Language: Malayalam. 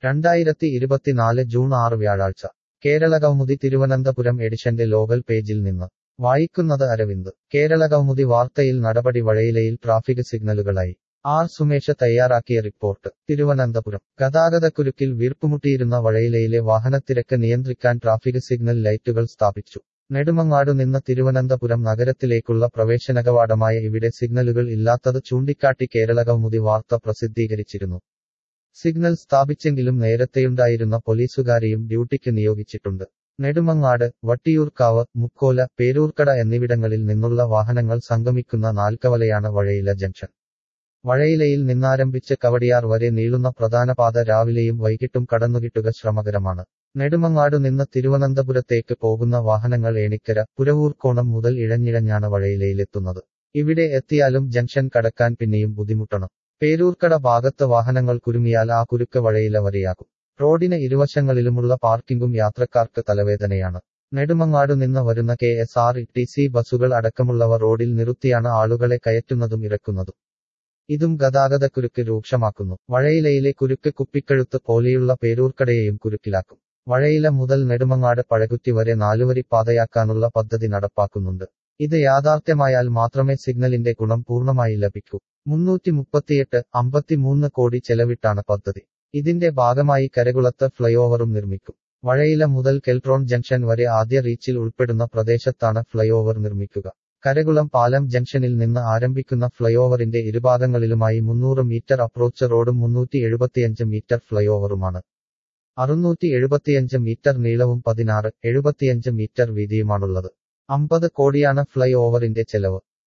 രണ്ടായിരത്തി ഇരുപത്തിനാല് ജൂൺ ആറ് വ്യാഴാഴ്ച കേരളകൗമുദി തിരുവനന്തപുരം എഡിഷന്റെ ലോകൽ പേജിൽ നിന്ന് വായിക്കുന്നത് അരവിന്ദ് കേരളകൗമുദി വാർത്തയിൽ നടപടി വഴയിലയിൽ ട്രാഫിക് സിഗ്നലുകളായി ആർ സുമേഷ് തയ്യാറാക്കിയ റിപ്പോർട്ട് തിരുവനന്തപുരം ഗതാഗതക്കുരുക്കിൽ വീർപ്പുമുട്ടിയിരുന്ന വഴയിലയിലെ വാഹനത്തിരക്ക് നിയന്ത്രിക്കാൻ ട്രാഫിക് സിഗ്നൽ ലൈറ്റുകൾ സ്ഥാപിച്ചു നെടുമങ്ങാടു നിന്ന് തിരുവനന്തപുരം നഗരത്തിലേക്കുള്ള പ്രവേശന കവാടമായ ഇവിടെ സിഗ്നലുകൾ ഇല്ലാത്തത് ചൂണ്ടിക്കാട്ടി കേരളകൗമുദി വാർത്ത പ്രസിദ്ധീകരിച്ചിരുന്നു സിഗ്നൽ സ്ഥാപിച്ചെങ്കിലും നേരത്തെയുണ്ടായിരുന്ന പോലീസുകാരെയും ഡ്യൂട്ടിക്ക് നിയോഗിച്ചിട്ടുണ്ട് നെടുമങ്ങാട് വട്ടിയൂർക്കാവ് മുക്കോല പേരൂർക്കട എന്നിവിടങ്ങളിൽ നിന്നുള്ള വാഹനങ്ങൾ സംഗമിക്കുന്ന നാൽക്കവലയാണ് വഴയില ജംഗ്ഷൻ വഴയിലയിൽ നിന്നാരംഭിച്ച് കവടിയാർ വരെ നീളുന്ന പ്രധാന പാത രാവിലെയും വൈകിട്ടും കടന്നുകിട്ടുക ശ്രമകരമാണ് നെടുമങ്ങാടു നിന്ന് തിരുവനന്തപുരത്തേക്ക് പോകുന്ന വാഹനങ്ങൾ ഏണിക്കര പുരവൂർക്കോണം മുതൽ ഇഴഞ്ഞിഴഞ്ഞാണ് വഴയിലയിലെത്തുന്നത് ഇവിടെ എത്തിയാലും ജംഗ്ഷൻ കടക്കാൻ പിന്നെയും ബുദ്ധിമുട്ടണം പേരൂർക്കട ഭാഗത്ത് വാഹനങ്ങൾ കുരുങ്ങിയാൽ ആ കുരുക്ക് വഴയില വരെയാകും റോഡിന് ഇരുവശങ്ങളിലുമുള്ള പാർക്കിംഗും യാത്രക്കാർക്ക് തലവേദനയാണ് നെടുമങ്ങാടു നിന്ന് വരുന്ന K S R T C ബസുകൾ അടക്കമുള്ളവ റോഡിൽ നിർത്തിയാണ് ആളുകളെ കയറ്റുന്നതും ഇറക്കുന്നതും ഇതും ഗതാഗതക്കുരുക്ക് രൂക്ഷമാക്കുന്നു വഴയിലയിലെ കുരുക്ക് കുപ്പിക്കഴുത്ത് പോലെയുള്ള പേരൂർക്കടയെയും കുരുക്കിലാക്കും വഴയില മുതൽ നെടുമങ്ങാട് പഴകുറ്റി വരെ നാലുവരി പാതയാക്കാനുള്ള പദ്ധതി നടപ്പാക്കുന്നുണ്ട് ഇത് യാഥാർത്ഥ്യമായാൽ മാത്രമേ സിഗ്നലിന്റെ ഗുണം പൂർണ്ണമായി ലഭിക്കൂ മുന്നൂറ്റി മുപ്പത്തിയെട്ട് അമ്പത്തിമൂന്ന് കോടി ചെലവിട്ടാണ് പദ്ധതി ഇതിന്റെ ഭാഗമായി കരകുളത്ത് ഫ്ലൈഓവറും നിർമ്മിക്കും വഴയില മുതൽ കെൽട്രോൺ ജംഗ്ഷൻ വരെ ആദ്യ റീച്ചിൽ ഉൾപ്പെടുന്ന പ്രദേശത്താണ് ഫ്ലൈഓവർ നിർമ്മിക്കുക കരകുളം പാലം ജംഗ്ഷനിൽ നിന്ന് ആരംഭിക്കുന്ന ഫ്ലൈഓവറിന്റെ ഇരുഭാഗങ്ങളിലുമായി മുന്നൂറ് മീറ്റർ അപ്രോച്ച് റോഡും മുന്നൂറ്റി എഴുപത്തിയഞ്ച് മീറ്റർ ഫ്ലൈഓവറുമാണ് അറുന്നൂറ്റി എഴുപത്തിയഞ്ച് മീറ്റർ നീളവും പതിനാറ് എഴുപത്തിയഞ്ച് മീറ്റർ വീതിയുമാണുള്ളത് അമ്പത് കോടിയാണ് ഫ്ലൈ ഓവറിന്റെ ചെലവ്